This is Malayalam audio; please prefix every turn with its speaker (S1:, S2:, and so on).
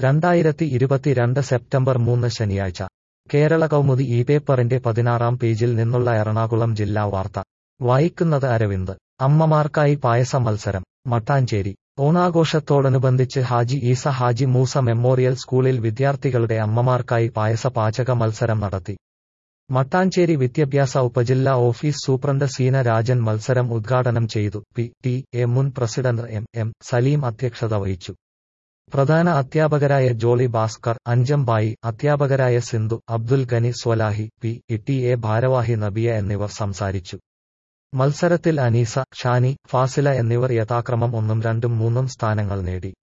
S1: രണ്ടായിരത്തി ഇരുപത്തിരണ്ട് സെപ്റ്റംബർ മൂന്ന് ശനിയാഴ്ച കേരള കൗമുദി ഈ പേപ്പറിന്റെ പതിനാറാം പേജിൽ നിന്നുള്ള എറണാകുളം ജില്ലാ വാർത്ത വായിക്കുന്നത് അരവിന്ദ് അമ്മമാർക്കായി പായസ മത്സരം മട്ടാഞ്ചേരി ഓണാഘോഷത്തോടനുബന്ധിച്ച് ഹാജി ഈസ ഹാജി മൂസ മെമ്മോറിയൽ സ്കൂളിൽ വിദ്യാർത്ഥികളുടെ അമ്മമാർക്കായി പായസ പാചക മത്സരം നടത്തി മട്ടാഞ്ചേരി വിദ്യാഭ്യാസ ഉപജില്ലാ ഓഫീസ് സൂപ്രണ്ട് സീന രാജൻ മത്സരം ഉദ്ഘാടനം ചെയ്തു പി ടി എ മുൻ പ്രസിഡന്റ് എം എം സലീം അധ്യക്ഷത വഹിച്ചു പ്രധാന അധ്യാപകരായ ജോളി ഭാസ്കർ അഞ്ചംബായി അധ്യാപകരായ Sindhu Abdul Gani Swalahi P T A ഭാരവാഹി നബിയ എന്നിവർ സംസാരിച്ചു മത്സരത്തിൽ അനീസ ഷാനി ഫാസില എന്നിവർ യഥാക്രമം ഒന്നും രണ്ടും മൂന്നും സ്ഥാനങ്ങൾ നേടി